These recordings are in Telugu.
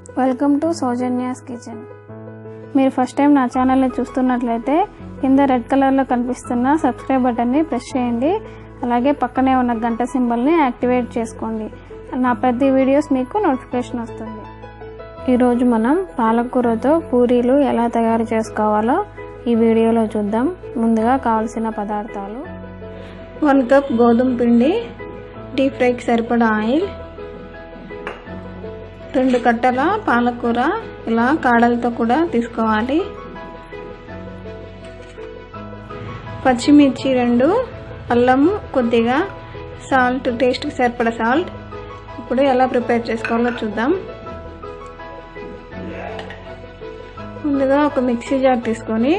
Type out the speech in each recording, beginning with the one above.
వెల్కమ్ టు సౌజన్యాస్ కిచెన్ మీరు ఫస్ట్ టైం నా ఛానల్ని చూస్తున్నట్లయితే కింద రెడ్ కలర్లో కనిపిస్తున్న సబ్స్క్రైబ్ బటన్ని ప్రెస్ చేయండి అలాగే పక్కనే ఉన్న గంట సింబల్ని యాక్టివేట్ చేసుకోండి నా ప్రతి వీడియోస్ మీకు నోటిఫికేషన్ వస్తుంది ఈరోజు మనం పాలకూరతో పూరీలు ఎలా తయారు చేసుకోవాలో ఈ వీడియోలో చూద్దాం ముందుగా కావలసిన పదార్థాలు వన్ కప్ గోధుమ పిండి డీప్ ఫ్రైకి సరిపడా ఆయిల్ రెండు కట్టల పాలకూర ఇలా కాడలతో కూడా తీసుకోవాలి పచ్చిమిర్చి రెండు అల్లం కొద్దిగా సాల్ట్ టేస్ట్కి సరిపడా సాల్ట్ ఇప్పుడు ఎలా ప్రిపేర్ చేసుకోవాలో చూద్దాం ముందుగా ఒక మిక్సీ జార్ తీసుకొని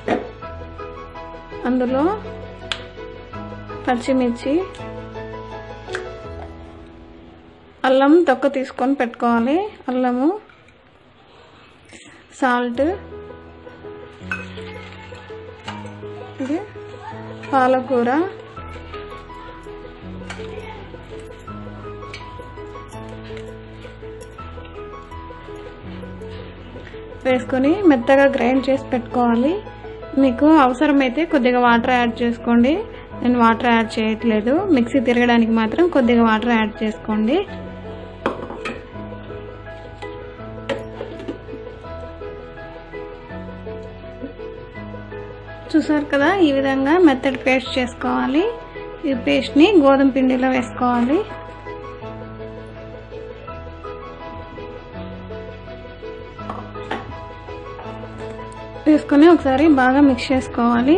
అందులో పచ్చిమిర్చి అల్లం తొక్క తీసుకొని పెట్టుకోవాలి అల్లము సాల్ట్ ఇది పాలకూర వేసుకొని మెత్తగా గ్రైండ్ చేసి పెట్టుకోవాలి మీకు అవసరమైతే కొద్దిగా వాటర్ యాడ్ చేసుకోండి నేను వాటర్ యాడ్ చేయట్లేదు మిక్సీ తిరగడానికి మాత్రం కొద్దిగా వాటర్ యాడ్ చేసుకోండి చూసారు కదా ఈ విధంగా మెత్తడి పేస్ట్ చేసుకోవాలి ఈ పేస్ట్ని గోధుమ పిండిలో వేసుకోవాలి వేసుకొని ఒకసారి బాగా మిక్స్ చేసుకోవాలి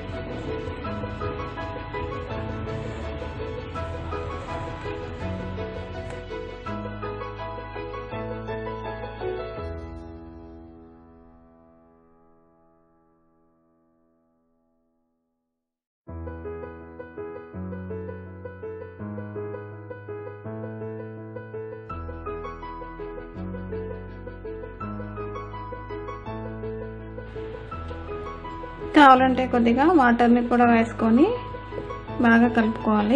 కావాలంటే కొద్దిగా వాటర్ని కూడా వేసుకొని బాగా కలుపుకోవాలి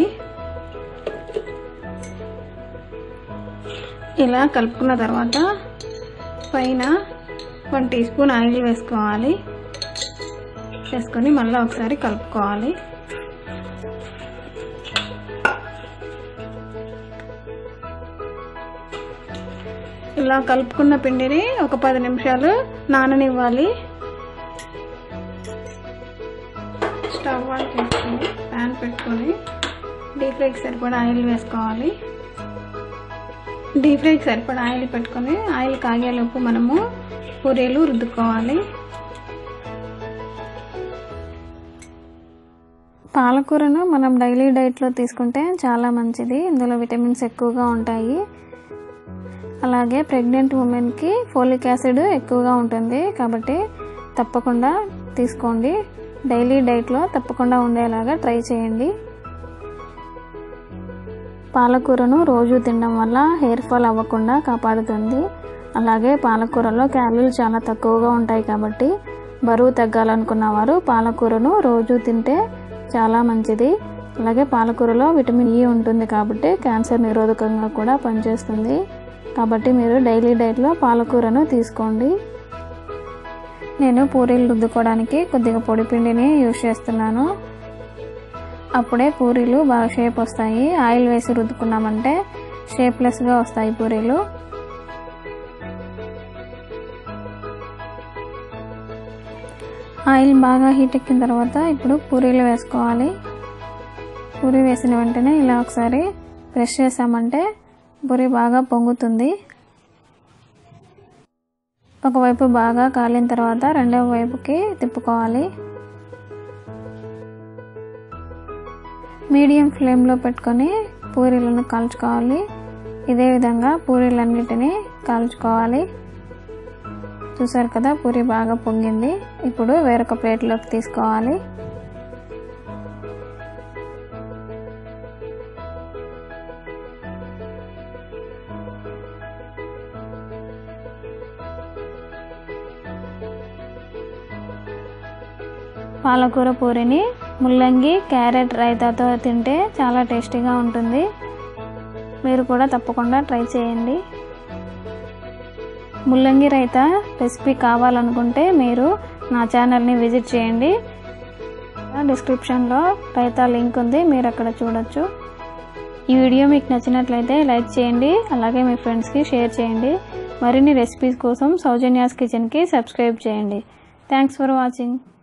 ఇలా కలుపుకున్న తర్వాత పైన వన్ టీ స్పూన్ ఆయిల్ వేసుకోవాలి వేసుకొని మళ్ళీ ఒకసారి కలుపుకోవాలి ఇలా కలుపుకున్న పిండిని ఒక పది నిమిషాలు నాననివ్వాలి స్టవ్ ఆన్ చేసుకొని ప్యాన్ పెట్టుకొని డీప్ ఫ్రైకి సరిపడా ఆయిల్ వేసుకోవాలి డీప్ ఫ్రైకి సరిపడా ఆయిల్ పెట్టుకొని ఆయిల్ కాగేలోపు మనము పూరీలు రుద్దుకోవాలి పాలకూరను మనం డైలీ డైట్లో తీసుకుంటే చాలా మంచిది ఇందులో విటమిన్స్ ఎక్కువగా ఉంటాయి అలాగే ప్రెగ్నెంట్ ఉమెన్కి ఫోలిక్ యాసిడ్ ఎక్కువగా ఉంటుంది కాబట్టి తప్పకుండా తీసుకోండి డైలీ డైట్లో తప్పకుండా ఉండేలాగా ట్రై చేయండి పాలకూరను రోజు తినడం వల్ల హెయిర్ ఫాల్ అవ్వకుండా కాపాడుతుంది అలాగే పాలకూరలో క్యాలరీలు చాలా తక్కువగా ఉంటాయి కాబట్టి బరువు తగ్గాలనుకున్న వారు పాలకూరను రోజు తింటే చాలా మంచిది అలాగే పాలకూరలో విటమిన్ ఈ ఉంటుంది కాబట్టి క్యాన్సర్ నిరోధకంగా కూడా పనిచేస్తుంది కాబట్టి మీరు డైలీ డైట్లో పాలకూరను తీసుకోండి నేను పూరీలు రుద్దుకోవడానికి కొద్దిగా పొడి పిండిని యూజ్ చేస్తున్నాను అప్పుడే పూరీలు బాగా షేప్ వస్తాయి ఆయిల్ వేసి రుద్దుకున్నామంటే షేప్లెస్గా వస్తాయి పూరీలు ఆయిల్ బాగా హీట్ ఎక్కిన తర్వాత ఇప్పుడు పూరీలు వేసుకోవాలి పూరి వేసిన వెంటనే ఇలా ఒకసారి ప్రెస్ చేసామంటే పూరి బాగా పొంగుతుంది ఒకవైపు బాగా కాలిన తర్వాత రెండవ వైపుకి తిప్పుకోవాలి మీడియం ఫ్లేమ్లో పెట్టుకొని పూరీలను కాల్చుకోవాలి ఇదే విధంగా పూరీలన్నిటినీ కాల్చుకోవాలి చూసారు కదా పూరి బాగా పొంగింది ఇప్పుడు వేరొక ప్లేట్లోకి తీసుకోవాలి పాలకూర పూరిని ముల్లంగి క్యారెట్ రైతాతో తింటే చాలా టేస్టీగా ఉంటుంది మీరు కూడా తప్పకుండా ట్రై చేయండి ముల్లంగి రైతా రెసిపీ కావాలనుకుంటే మీరు నా ఛానల్ని విజిట్ చేయండి డిస్క్రిప్షన్లో రైతా లింక్ ఉంది మీరు అక్కడ చూడొచ్చు ఈ వీడియో మీకు నచ్చినట్లయితే లైక్ చేయండి అలాగే మీ ఫ్రెండ్స్కి షేర్ చేయండి మరిన్ని రెసిపీస్ కోసం సౌజన్యాస్ కిచెన్కి సబ్స్క్రైబ్ చేయండి థ్యాంక్స్ ఫర్ వాచింగ్